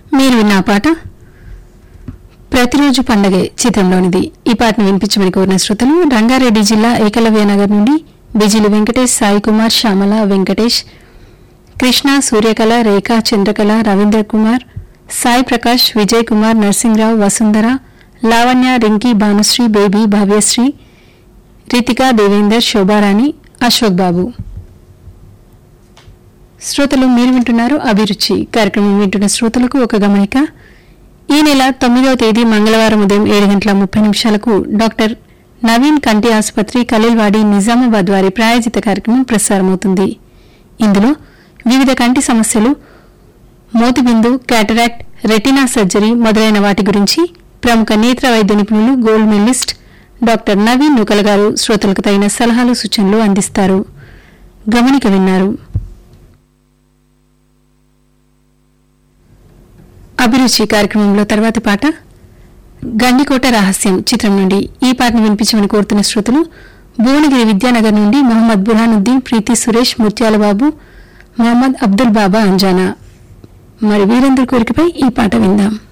మీరు విన్న ఆ పాట ప్రతిరోజు పండగే చిత్రంలోనిది ఈ పాటను వినిపించమని కోరిన శ్రోతలు రంగారెడ్డి జిల్లా ఏకలవ్య నగర్ నుండి బిజిలి వెంకటేష్ సాయి కుమార్ శ్యామల వెంకటేష్ కృష్ణ సూర్యకళ రేఖ చంద్రకళ రవీంద్ర కుమార్ సాయి ప్రకాష్ విజయ్ కుమార్ నరసింహరావు వసుంధర లావణ్య రింకీ భానుశ్రీ బేబీ భవ్యశ్రీ రితిక దేవేందర్ శోభారాణి అశోక్ బాబు శ్రోతలు మీరు వింటున్నారు అభిరుచి కార్యక్రమం వింటున్న శ్రోతలకు ఒక గమనిక ఈ నెల తొమ్మిదవ తేదీ మంగళవారం ఉదయం ఏడు గంటల ముప్పై నిమిషాలకు డాక్టర్ నవీన్ కంటి ఆసుపత్రి కలీల్వాడి నిజామాబాద్ వారి ప్రాయోజిత కార్యక్రమం ప్రసారమవుతుంది ఇందులో వివిధ కంటి సమస్యలు మోతిబిందు క్యాటరాక్ట్ రెటినా సర్జరీ మొదలైన వాటి గురించి ప్రముఖ నేత్ర వైద్య నిపుణులు gold medalist doctor Naveen Nookala గారు శ్రోతలకు తగిన సలహాలు సూచనలు అందిస్తారు గమనిక విన్నారు అభిరుచి కార్యక్రమంలో తర్వాతి పాట గండికోట రహస్యం చిత్రం నుండి ఈ పాటను వినిపించమని కోరుతున్న శ్రోతలు భువనగిరి విద్యానగర్ నుండి మొహమ్మద్ బుర్హానుద్దీన్ ప్రీతి సురేష్ ముత్యాలబాబు మొహమ్మద్ అబ్దుల్ బాబా అంజానా మరి వీరందరి కోరికపై ఈ పాట విందాం